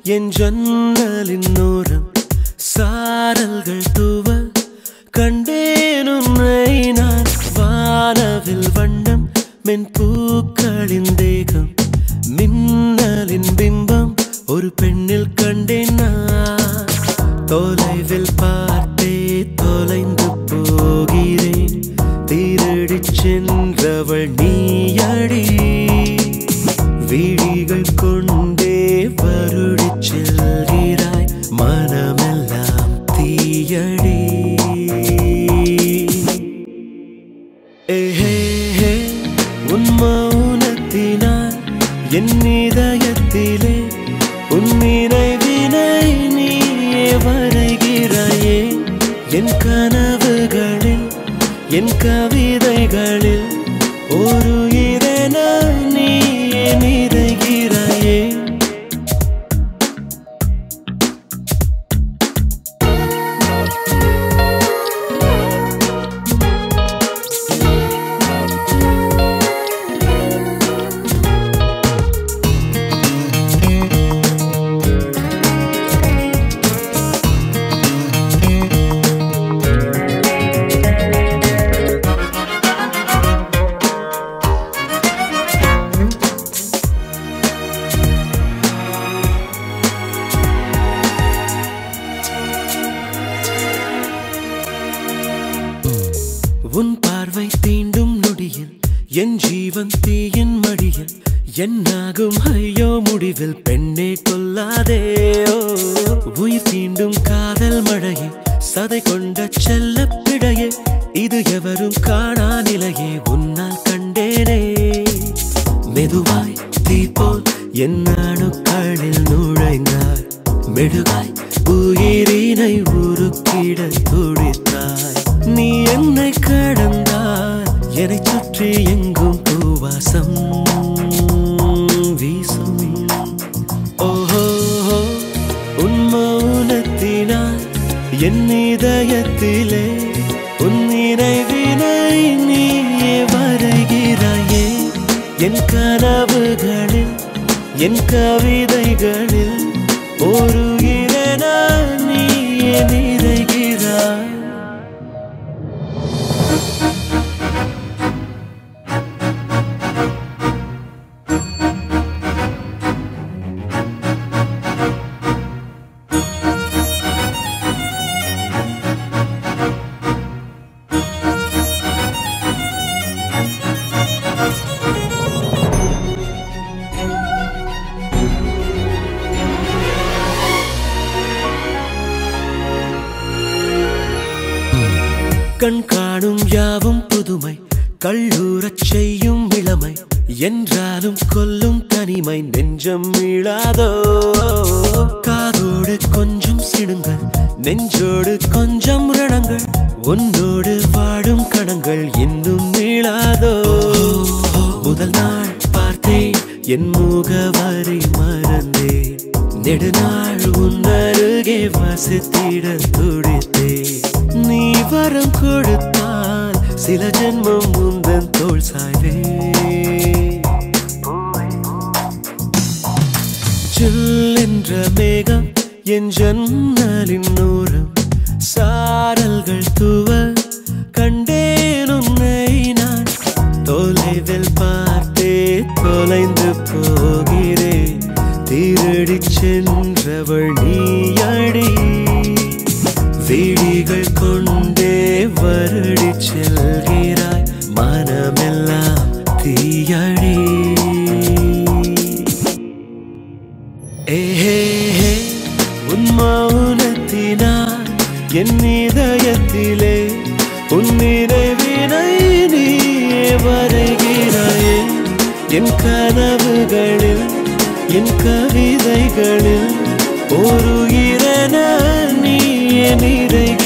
என் ஜன்னலின் ஓரம் சாரல்கள் தூவ கண்டேன் உன்னை நான் வானவில் வண்ணம் மென் பூக்களின் தேகம் மின்னலின் பிம்பம் ஒரு பெண்ணில் கண்டேன் நான் தொலைவில் பார்த்தே தொலைந்து போகிறேன் திருடிச் சென்றவள் நீயடி விழிகள் கொண்டே வருடிச் செல்கிறாய் மனமெல்லாம் தீயடி ஏஹே ஹே, உன் மௌனத்தினால் என் இதயத்திலே உன் நினைவினை நீயே வரைகிறாயே என் கனவுகளில் என் கவிதைகளில் ஒரு இதென நீயே நிறைகிறாயே உன் பார்வை தீண்டும் நொடியில் என் ஜீவன் தீயின் மடியில் என்னாகும் ஐயோ முடிவில் பெண்ணே கொல்லாதே ஓ, உயிர் தீண்டும் காதல் மழையே சதை கொண்ட செல்ல பிழையே இது எவரும் காணா நிலையே உன்னால் கண்டேனே மெதுவாய் தீ போல் என் அணுக்களில் நுழைந்தாய் மெழுகாய் உயிரினை உருக்கிட துடித்தாய் நீ என்னை கடந்தாய் என்னை சுற்றி எங்கும் பூவாசம் வீசும் ஓஹோ உன் மௌனத்தினால் என் இதயத்திலே உன் நினைவினை நீயே வரைகிறாயே என் கனவுகளில் என் கவிதைகளில் ஒரு இரண நீயே நிறைகிறாய் கண் காணும் யாவும் புதுமை கள்ளூரச் செய்யும் இளமை என்றாலும் கொல்லும் தனிமை நெஞ்சம் மீளாதோ காதோடு கொஞ்சம் சிடுங்கள் நெஞ்சோடு கொஞ்சம் ரணங்கள் உன்னோடு வாடும் கணங்கள் இன்னும் மீளாதோ முதல் நாள் பார்த்தேன் என் முகவரி மறந்தேன் நெடுநாள் உன்னருகே வசித்திட துடித்தேன் நீ வரம் கொடுத்தால் சில ஜென்மம் முந்தன் தோல் சாய்வே சில் என்ற மேகம் என் ஜன்னலின் ஓரம் சாரல்கள் தூவ கண்டேன் உன்னை நான் தொலைவில் பார்த்தே தொலைந்து போகிறேன் திருடிச் சென்றவள் நீயடி விழிகள் கொண்டே வருடிச் செல்கிறாய் மனமெல்லாம் தீயடி ஏஹே ஹே, உன் மௌனத்தினால் என் இதயத்திலே உன் நினைவினை நீயே வரைகிறாயே என் கனவுகளில் என் கவிதைகளில் ஒரு இரண நீயே நிறைகிறாய்